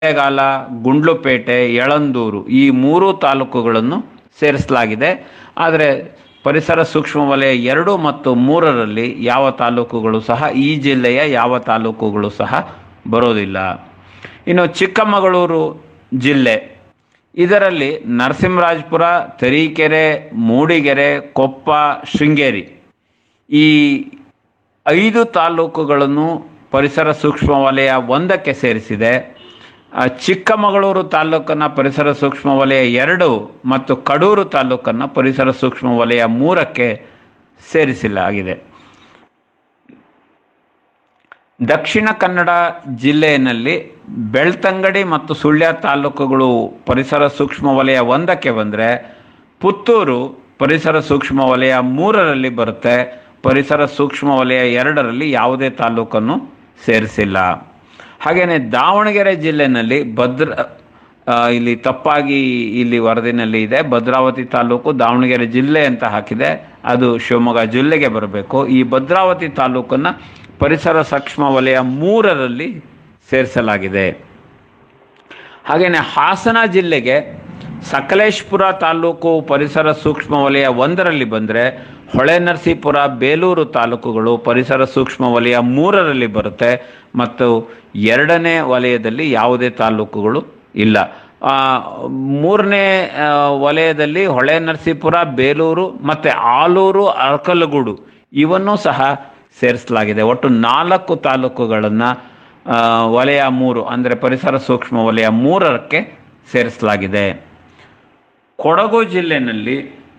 ಕೊಳ್ಳೇಗಾಲ ಗುಂಡ್ಲುಪೇಟೆ ಯಳಂದೂರು ಈ ಮೂರು ತಾಲೂಕುಗಳನ್ನು ಸೇರಿಸಲಾಗಿದೆ ಆದರೆ ಪರಿಸರ ಸೂಕ್ಷ್ಮ ವಲಯ ಎರಡು ಮತ್ತು ಮೂರರಲ್ಲಿ ಯಾವ ತಾಲೂಕುಗಳು ಸಹ ಈ ಜಿಲ್ಲೆಯ ಯಾವ ತಾಲೂಕುಗಳು ಸಹ ಬರೋದಿಲ್ಲ ಇನ್ನು ಚಿಕ್ಕಮಗಳೂರು ಜಿಲ್ಲೆ ಇದರಲ್ಲಿ ನರಸಿಂಹರಾಜಪುರ ತರೀಕೆರೆ ಮೂಡಿಗೆರೆ ಕೊಪ್ಪ ಶೃಂಗೇರಿ ಈ ಐದು ತಾಲೂಕುಗಳನ್ನು ಪರಿಸರ ಸೂಕ್ಷ್ಮ ವಲಯ ಒಂದಕ್ಕೆ ಸೇರಿಸಿದೆ ಆ, ಚಿಕ್ಕಮಗಳೂರು ತಾಲೂಕನ್ನು ಪರಿಸರ ಸೂಕ್ಷ್ಮ ವಲಯ ಎರಡು ಮತ್ತು ಕಡೂರು ತಾಲೂಕನ್ನು ಪರಿಸರ ಸೂಕ್ಷ್ಮ ವಲಯ ಮೂರಕ್ಕೆ ಸೇರಿಸಲಾಗಿದೆ ದಕ್ಷಿಣ ಕನ್ನಡ ಜಿಲ್ಲೆಯಲ್ಲಿ ಬೆಳ್ತಂಗಡಿ ಮತ್ತು ಸುಳ್ಯ ತಾಲೂಕುಗಳು ಪರಿಸರ ಸೂಕ್ಷ್ಮ ವಲಯ ಒಂದಕ್ಕೆ ಬಂದರೆ ಪುತ್ತೂರು ಪರಿಸರ ಸೂಕ್ಷ್ಮ ವಲಯ ಮೂರರಲ್ಲಿ ಬರುತ್ತೆ ಪರಿಸರ ಸೂಕ್ಷ್ಮ ವಲಯ ಎರಡರಲ್ಲಿ ಯಾವುದೇ ತಾಲೂಕನ್ನು ಸೇರಿಸಿಲ್ಲ ಹಾಗೆಯೇ ದಾವಣಗೆರೆ ಜಿಲ್ಲೆನಲ್ಲಿ ಭದ್ರ ಆ, ಇಲ್ಲಿ ತಪ್ಪಾಗಿ ಇಲ್ಲಿ ವರದಿನಲ್ಲಿ ಇದೆ ಭದ್ರಾವತಿ ತಾಲೂಕು ದಾವಣಗೆರೆ ಜಿಲ್ಲೆ ಅಂತ ಹಾಕಿದೆ ಅದು ಶಿವಮೊಗ್ಗ ಜಿಲ್ಲೆಗೆ ಬರಬೇಕು ಈ ಭದ್ರಾವತಿ ತಾಲೂಕನ್ನು ಪರಿಸರ ಸೂಕ್ಷ್ಮ ವಲಯ ಮೂರರಲ್ಲಿ ಸೇರಿಸಲಾಗಿದೆ ಹಾಗೆಯೇ ಹಾಸನ ಜಿಲ್ಲೆಗೆ ಸಕಲೇಶ್ಪುರ ತಾಲೂಕು ಪರಿಸರ ಸೂಕ್ಷ್ಮ ವಲಯ ಒಂದರಲ್ಲಿ ಬಂದರೆ ಹೊಳೆನರಸೀಪುರ ಬೇಲೂರು ತಾಲೂಕುಗಳು ಪರಿಸರ ಸೂಕ್ಷ್ಮ ವಲಯ ಮೂರರಲ್ಲಿ ಬರುತ್ತೆ ಮತ್ತು ಎರಡನೇ ವಲಯದಲ್ಲಿ ಯಾವುದೇ ತಾಲೂಕುಗಳು ಇಲ್ಲ ಆ, ಮೂರನೇ ಆ, ವಲಯದಲ್ಲಿ ಹೊಳೆನರಸೀಪುರ ಬೇಲೂರು ಮತ್ತು ಆಲೂರು ಅರಕಲಗೂಡು ಇವನ್ನೂ ಸಹ ಸೇರಿಸಲಾಗಿದೆ ಒಟ್ಟು ನಾಲ್ಕು ತಾಲೂಕುಗಳನ್ನು ವಲಯ ಮೂರು ಅಂದರೆ ಪರಿಸರ ಸೂಕ್ಷ್ಮ ವಲಯ ಮೂರಕ್ಕೆ ಸೇರಿಸಲಾಗಿದೆ ಕೊಡಗು ಜಿಲ್ಲೆಯಲ್ಲಿ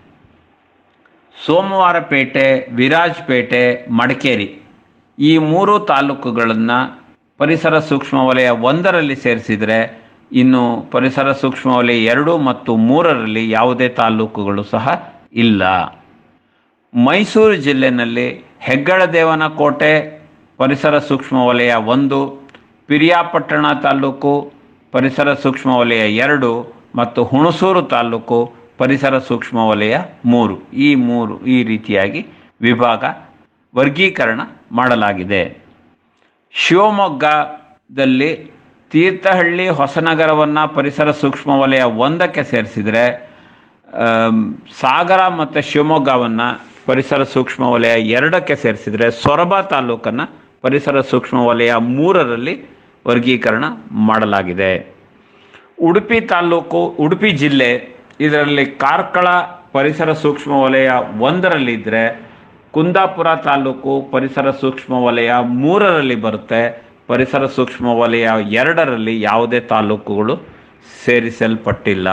ಸೋಮವಾರಪೇಟೆ ವಿರಾಜಪೇಟೆ ಮಡಿಕೇರಿ ಈ ಮೂರು ತಾಲೂಕುಗಳನ್ನು ಪರಿಸರ ಸೂಕ್ಷ್ಮ ವಲಯ ಒಂದರಲ್ಲಿ ಸೇರಿಸಿದರೆ ಇನ್ನು ಪರಿಸರ ಸೂಕ್ಷ್ಮ ವಲಯ ಎರಡು ಮತ್ತು ಮೂರರಲ್ಲಿ ಯಾವುದೇ ತಾಲೂಕುಗಳು ಸಹ ಇಲ್ಲ ಮೈಸೂರು ಜಿಲ್ಲೆಯಲ್ಲಿ ಹೆಗ್ಗಳದೇವನ ಕೋಟೆ ಪರಿಸರ ಸೂಕ್ಷ್ಮ ವಲಯ ಒಂದು ಪಿರಿಯಾಪಟ್ಟಣ ತಾಲೂಕು ಪರಿಸರ ಸೂಕ್ಷ್ಮ ವಲಯ ಎರಡು ಮತ್ತು ಹುಣಸೂರು ತಾಲೂಕು ಪರಿಸರ ಸೂಕ್ಷ್ಮ ವಲಯ ಮೂರು ಈ ಮೂರು ಈ ರೀತಿಯಾಗಿ ವಿಭಾಗ ವರ್ಗೀಕರಣ ಮಾಡಲಾಗಿದೆ ಶಿವಮೊಗ್ಗದಲ್ಲಿ ತೀರ್ಥಹಳ್ಳಿ ಹೊಸನಗರವನ್ನು ಪರಿಸರ ಸೂಕ್ಷ್ಮ ವಲಯ ಒಂದಕ್ಕೆ ಸೇರಿಸಿದರೆ ಆಮ್, ಸಾಗರ ಮತ್ತು ಶಿವಮೊಗ್ಗವನ್ನು ಪರಿಸರ ಸೂಕ್ಷ್ಮ ವಲಯ ಎರಡಕ್ಕೆ ಸೇರಿಸಿದರೆ ಸೊರಬ ತಾಲೂಕನ್ನು ಪರಿಸರ ಸೂಕ್ಷ್ಮ ವಲಯ ಮೂರರಲ್ಲಿ ವರ್ಗೀಕರಣ ಮಾಡಲಾಗಿದೆ ಉಡುಪಿ ತಾಲೂಕು ಉಡುಪಿ ಜಿಲ್ಲೆ ಇದರಲ್ಲಿ ಕಾರ್ಕಳ ಪರಿಸರ ಸೂಕ್ಷ್ಮ ವಲಯ ಒಂದರಲ್ಲಿದ್ದರೆ ಕುಂದಾಪುರ ತಾಲೂಕು ಪರಿಸರ ಸೂಕ್ಷ್ಮ ವಲಯ ಮೂರರಲ್ಲಿ ಬರುತ್ತೆ ಪರಿಸರ ಸೂಕ್ಷ್ಮ ವಲಯ ಎರಡರಲ್ಲಿ ಯಾವುದೇ ತಾಲೂಕುಗಳು ಸೇರಿಸಲ್ಪಟ್ಟಿಲ್ಲ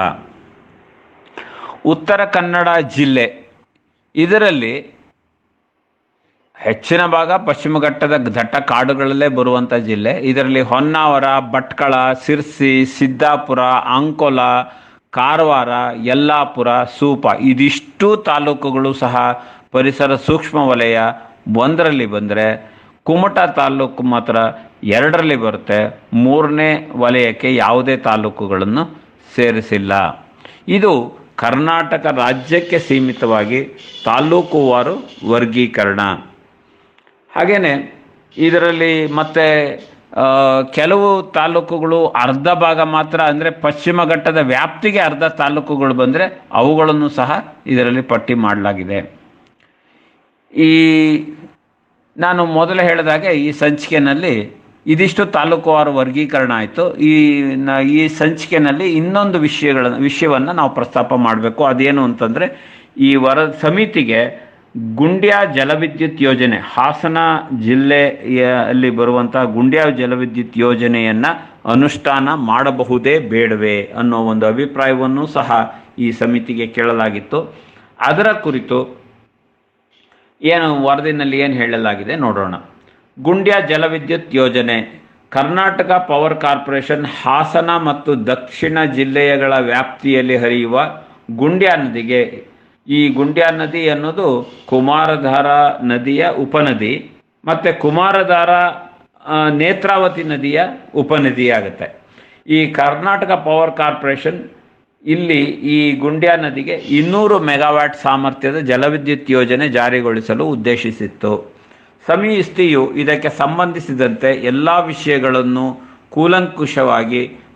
ಉತ್ತರ ಕನ್ನಡ ಜಿಲ್ಲೆ ಇದರಲ್ಲಿ ಹೆಚ್ಚಿನ ಭಾಗ ಪಶ್ಚಿಮ ಘಟ್ಟದ ದಟ್ಟ ಕಾಡುಗಳಲ್ಲೇ ಬರುವಂಥ ಜಿಲ್ಲೆ ಇದರಲ್ಲಿ ಹೊನ್ನಾವರ ಭಟ್ಕಳ ಸಿರ್ಸಿ ಸಿದ್ದಾಪುರ ಅಂಕೋಲ ಕಾರವಾರ ಯಲ್ಲಾಪುರ ಸೂಪ ಇದಿಷ್ಟು ತಾಲೂಕುಗಳು ಸಹ ಪರಿಸರ ಸೂಕ್ಷ್ಮ ವಲಯ ಒಂದರಲ್ಲಿ ಬಂದರೆ ಕುಮಟ ತಾಲೂಕು ಮಾತ್ರ ಎರಡರಲ್ಲಿ ಬರುತ್ತೆ ಮೂರನೇ ವಲಯಕ್ಕೆ ಯಾವುದೇ ತಾಲೂಕುಗಳನ್ನು ಸೇರಿಸಿಲ್ಲ ಇದು ಕರ್ನಾಟಕ ರಾಜ್ಯಕ್ಕೆ ಸೀಮಿತವಾಗಿ ತಾಲೂಕುವಾರು ವರ್ಗೀಕರಣ ಹಾಗೆಯೇ ಇದರಲ್ಲಿ ಮತ್ತೆ ಆ, ಕೆಲವು ತಾಲೂಕುಗಳು ಅರ್ಧ ಭಾಗ ಮಾತ್ರ ಅಂದರೆ ಪಶ್ಚಿಮ ಘಟ್ಟದ ವ್ಯಾಪ್ತಿಗೆ ಅರ್ಧ ತಾಲೂಕುಗಳು ಬಂದರೆ ಅವುಗಳನ್ನು ಸಹ ಇದರಲ್ಲಿ ಪಟ್ಟಿ ಮಾಡಲಾಗಿದೆ ಈ ನಾನು ಮೊದಲು ಹೇಳಿದಾಗೆ ಈ ಸಂಚಿಕೆಯಲ್ಲಿ ಇದಿಷ್ಟು ತಾಲೂಕುವಾರು ವರ್ಗೀಕರಣ ಆಯಿತು ಈ ನ- ಈ ಸಂಚಿಕೆಯಲ್ಲಿ ಇನ್ನೊಂದು ವಿಷಯಗಳ ವಿಷಯವನ್ನು ನಾವು ಪ್ರಸ್ತಾಪ ಮಾಡಬೇಕು ಅದೇನು ಅಂತಂದರೆ ಈ ವರ ಸಮಿತಿಗೆ ಗುಂಡ್ಯಾ ಜಲವಿದ್ಯುತ್ ಯೋಜನೆ ಹಾಸನ ಜಿಲ್ಲೆಯಲ್ಲಿ ಬರುವಂಥ ಗುಂಡ್ಯಾ ಜಲವಿದ್ಯುತ್ ಯೋಜನೆಯನ್ನು ಅನುಷ್ಠಾನ ಮಾಡಬಹುದೇ ಬೇಡವೇ ಅನ್ನೋ ಒಂದು ಅಭಿಪ್ರಾಯವನ್ನು ಸಹ ಈ ಸಮಿತಿಗೆ ಕೇಳಲಾಗಿತ್ತು ಅದರ ಕುರಿತು ಏನು ವರದಿನಲ್ಲಿ ಏನು ಹೇಳಲಾಗಿದೆ ನೋಡೋಣ ಗುಂಡ್ಯಾ ಜಲವಿದ್ಯುತ್ ಯೋಜನೆ ಕರ್ನಾಟಕ ಪವರ್ ಕಾರ್ಪೊರೇಷನ್ ಹಾಸನ ಮತ್ತು ದಕ್ಷಿಣ ಜಿಲ್ಲೆಗಳ ವ್ಯಾಪ್ತಿಯಲ್ಲಿ ಹರಿಯುವ ಗುಂಡ್ಯಾ ನದಿಗೆ ಈ ಗುಂಡ್ಯಾ ನದಿ ಅನ್ನೋದು ಕುಮಾರಧಾರ ನದಿಯ ಉಪನದಿ ಮತ್ತು ಕುಮಾರಧಾರ ಆ, ನೇತ್ರಾವತಿ ನದಿಯ ಉಪನದಿ ಆಗುತ್ತೆ ಈ ಕರ್ನಾಟಕ ಪವರ್ ಕಾರ್ಪೊರೇಷನ್ ಇಲ್ಲಿ ಈ ಗುಂಡ್ಯಾ ನದಿಗೆ ಇನ್ನೂರು ಮೆಗಾವ್ಯಾಟ್ ಸಾಮರ್ಥ್ಯದ ಜಲವಿದ್ಯುತ್ ಯೋಜನೆ ಜಾರಿಗೊಳಿಸಲು ಉದ್ದೇಶಿಸಿತ್ತು ಸಮಿತಿಯು ಇದಕ್ಕೆ ಸಂಬಂಧಿಸಿದಂತೆ ಎಲ್ಲ ವಿಷಯಗಳನ್ನು ಕೂಲಂಕುಷವಾಗಿ